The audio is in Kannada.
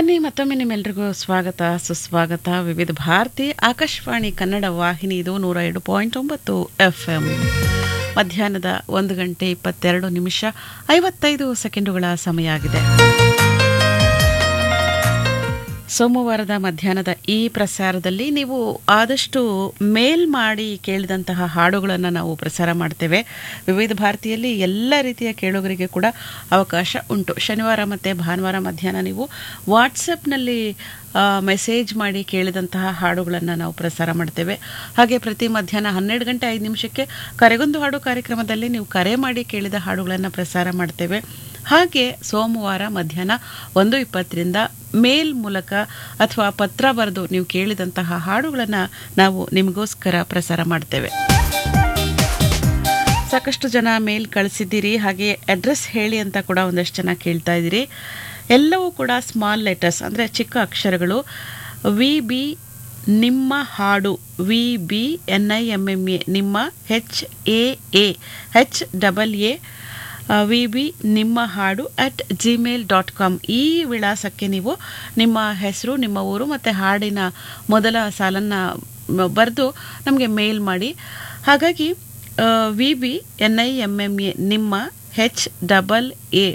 ಬನ್ನಿ ಮತ್ತೊಮ್ಮೆ ನಿಮ್ಮೆಲ್ರಿಗೂ ಸ್ವಾಗತ ಸುಸ್ವಾಗತ ವಿವಿಧ ಭಾರತಿ ಆಕಾಶವಾಣಿ ಕನ್ನಡ ವಾಹಿನಿ ಇದು ನೂರ ಎರಡು ಪಾಯಿಂಟ್ ಒಂಬತ್ತು ಎಫ್ ಎಂ ಮಧ್ಯಾಹ್ನದ ಒಂದು ಗಂಟೆ ಇಪ್ಪತ್ತೆರಡು ನಿಮಿಷ ಐವತ್ತೈದು ಸೆಕೆಂಡುಗಳ ಸಮಯ ಆಗಿದೆ ಸೋಮವಾರದ ಮಧ್ಯಾಹ್ನದ ಈ ಪ್ರಸಾರದಲ್ಲಿ ನೀವು ಆದಷ್ಟು ಮೇಲ್ ಮಾಡಿ ಕೇಳಿದಂತಹ ಹಾಡುಗಳನ್ನು ನಾವು ಪ್ರಸಾರ ಮಾಡ್ತೇವೆ ವಿವಿಧ ಭಾರತಿಯಲ್ಲಿ ಎಲ್ಲ ರೀತಿಯ ಕೇಳುಗರಿಗೆ ಕೂಡ ಅವಕಾಶ ಉಂಟು ಶನಿವಾರ ಮತ್ತು ಭಾನುವಾರ ಮಧ್ಯಾಹ್ನ ನೀವು ವಾಟ್ಸಪ್ನಲ್ಲಿ ಮೆಸೇಜ್ ಮಾಡಿ ಕೇಳಿದಂತಹ ಹಾಡುಗಳನ್ನು ನಾವು ಪ್ರಸಾರ ಮಾಡ್ತೇವೆ ಹಾಗೆ ಪ್ರತಿ ಮಧ್ಯಾಹ್ನ ಹನ್ನೆರಡು ಗಂಟೆ ಐದು ನಿಮಿಷಕ್ಕೆ ಕರೆಗೊಂದು ಹಾಡು ಕಾರ್ಯಕ್ರಮದಲ್ಲಿ ನೀವು ಕರೆ ಮಾಡಿ ಕೇಳಿದ ಹಾಡುಗಳನ್ನು ಪ್ರಸಾರ ಮಾಡ್ತೇವೆ ಹಾಗೆ ಸೋಮವಾರ ಮಧ್ಯಾಹ್ನ ಒಂದು ಇಪ್ಪತ್ತರಿಂದ ಮೇಲ್ ಮೂಲಕ ಅಥವಾ ಪತ್ರ ಬರೆದು ನೀವು ಕೇಳಿದಂತಹ ಹಾಡುಗಳನ್ನು ನಾವು ನಿಮಗೋಸ್ಕರ ಪ್ರಸಾರ ಮಾಡ್ತೇವೆ ಸಾಕಷ್ಟು ಜನ ಮೇಲ್ ಕಳಿಸಿದ್ದೀರಿ ಹಾಗೆ ಅಡ್ರೆಸ್ ಹೇಳಿ ಅಂತ ಕೂಡ ಒಂದಷ್ಟು ಜನ ಕೇಳ್ತಾ ಇದ್ದೀರಿ ಎಲ್ಲವೂ ಕೂಡ ಸ್ಮಾಲ್ ಲೆಟರ್ಸ್ ಅಂದರೆ ಚಿಕ್ಕ ಅಕ್ಷರಗಳು ವಿ ಬಿ ನಿಮ್ಮ ಹಾಡು V B N I M M A ನಿಮ್ಮ H A A H double A V B ನಿಮ್ಮ ಹಾಡು ಅಟ್ ಜಿಮೇಲ್ ಡಾಟ್ ಕಾಮ್ ಈ ವಿಳಾಸಕ್ಕೆ ನೀವು ನಿಮ್ಮ ಹೆಸರು ನಿಮ್ಮ ಊರು ಮತ್ತು ಹಾಡಿನ ಮೊದಲ ಸಾಲನ್ನು ಬರೆದು ನಮಗೆ ಮೇಲ್ ಮಾಡಿ ಹಾಗಾಗಿ V B N I M M A ನಿಮ್ಮ ಹೆಚ್ ಡಬಲ್ ಎ